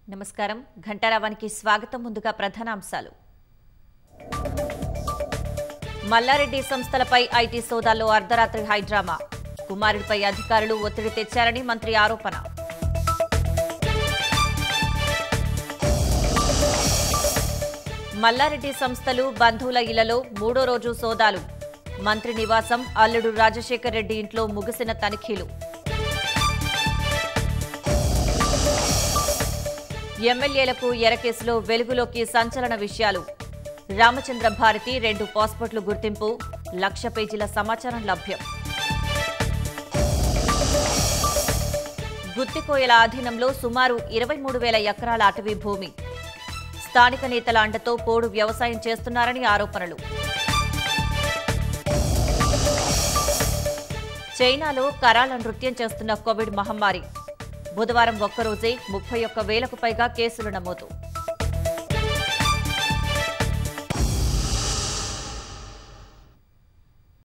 నమస్కారం ఘంటారావానికి స్వాగతం ముందుగా ప్రధానాంశాలు మల్లారెడ్డి సంస్థలపై ఐటీ సోదాల్లో అర్ధరాత్రి హైడ్రామా కుమారుడిపై అధికారులు ఒత్తిడి తెచ్చారని మంత్రి ఆరోపణ మల్లారెడ్డి సంస్థలు బంధువుల ఇళ్లలో మూడో రోజు సోదాలు మంత్రి నివాసం అల్లుడు రాజశేఖర్ రెడ్డి ఇంట్లో ముగిసిన తనిఖీలు ఎమ్మెల్యేలకు ఎరకేసులో వెలుగులోకి సంచలన విషయాలు రామచంద్ర భారతి రెండు పాస్పోర్ట్లు గుర్తింపు లక్ష పేజీల సమాచారం లభ్యం గుత్తికోయల ఆధీనంలో సుమారు ఇరవై మూడు వేల ఎకరాల అటవీ భూమి స్థానిక నేతల అండతో పోడు వ్యవసాయం చేస్తున్నారని ఆరోపణలు చైనాలో కరాల నృత్యం చేస్తున్న కోవిడ్ మహమ్మారి బుధవారం ఒక్కరోజే ముప్పై ఒక్క వేలకు పైగా కేసులు నమోదు